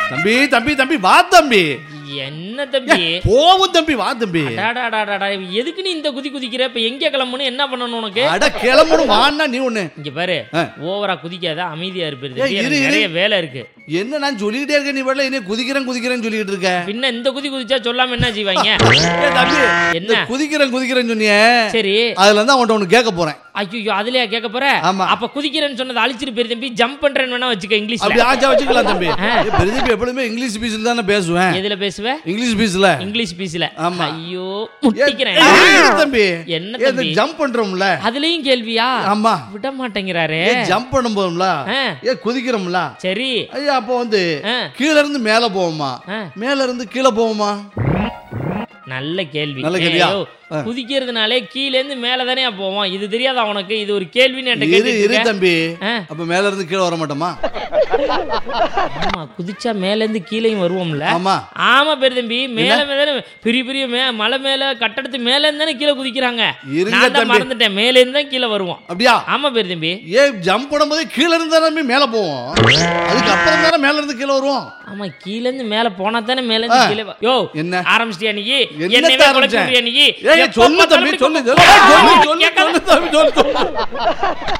தம்பி தம்பி தம்பி வா தம்பி என்ன தம்பி போவும் தம்பி வா தம்பி அடாடாடாடாடா, எதுக்கு நீ இந்த குதி குதிக்கிற இப்ப எங்க கிளம்பணும் என்ன பண்ணணும் உனக்கு அட கிளம்பணும் வான்னா நீ ஒண்ணு இங்க பாரு ஆ. ஓவரா குதிக்காத அமைதியா இருப்பது ஏய், இரு, இரு. நிறைய வேலை இருக்கு என்ன நான் சொல்லிக்கிட்டே இருக்கேன் நீ வரல என்ன குதிக்கிறேன் குதிக்கிறேன்னு சொல்லிக்கிட்டு இருக்க பின்ன இந்த குதி குதிச்சா சொல்லாம என்ன செய்வாங்க ஏய், தம்பி என்ன? இந்த குதிக்கிறேன் குதிக்கிறேன்னு சொன்னியே சரி அதுல இருந்து அவன்கிட்ட ஒண்ணு கேட்க போறேன் ஐயோ அதுலயா கேட்க போற ஆமா. அப்ப குதிக்கிறேன்னு சொன்னது அழிச்சிட்டு போயிரு தம்பி ஜம்ப் பண்றேன்னு வேணா வச்சுக்க அப்படி இங்கிலீஷ்ல ஆச்சா வச்சுக்கலாம் தம்பி ஆ. ஏய், பிரதீப் எப்பொழுதுமே இங்கிலீஷ் பீஸ்ல தானே பேசுவேன் எதுல பேசுவ இங்கிலீஷ் பீஸ்ல இங்கிலீஷ் பீஸ்ல ஆமா. ஐயோ ஏய், முட்டிக்கிறேன் இரு தம்பி என்ன ஏய், இந்த தம்பி? ஜம்ப் பண்றோம்ல அதுலயும் கேள்வியா ஆமா விட மாட்டேங்கிறாரு ஜம்ப் பண்ணும்போதுல ஆ. ஏ குதிக்கிறோம்ல சரி ஐயா அப்போ வந்து ஆ. கீழ இருந்து மேல போவோமா ஆ. மேல இருந்து கீழே போவோமா நல்ல கேள்வி நல்ல கேள்வியா? ஏய், யோ, குதிக்கிறதுனாலே கீழ இருந்து மேல தானே போவோம் இது தெரியாதா உனக்கு இது ஒரு கேள்வின்னு என்கிட்ட இரு கேட்டுட்டு இரு இருக்க? தம்பி ஆ. அப்ப மேல இருந்து கீழே வர மாட்டோமா ஆமா குதிச்சா மேல இருந்து கீழேயும் வருவோம்ல ஆமா ஆமா பெரு தம்பி மேல மேல பெரிய பெரிய மே மலை மேல கட்டடத்து மேல இருந்து தானே கீழே குதிக்கிறாங்க இருங்க நான் தான் தம்பி. மறந்துட்டேன் மேல இருந்து தான் கீழே வருவோம் அப்படியா ஆமா பெரு தம்பி ஏ ஜம்ப் பண்ணும்போது கீழ இருந்து தானே மேல போவோம் அதுக்கு அப்புறம் தானே மேல இருந்து கீழே வருவோம் ஆமா கீழ இருந்து மேல போனா தானே மேல இருந்து ஆ. கீழே வ- யோ என்ன? ஆரம்பிச்சிட்டியா நீ என்னத்த என்னவே குழப்பி ஆரம்பிச்சேன்? விடுறியா நீ ஏய், எப்ப சொல்லு தம்பி பார்த்தாலும் சொல்லு இப்படி சொல்லு சொல்லு கேட்காத. சொல்லு தம்பி சொல்லு சொல்லு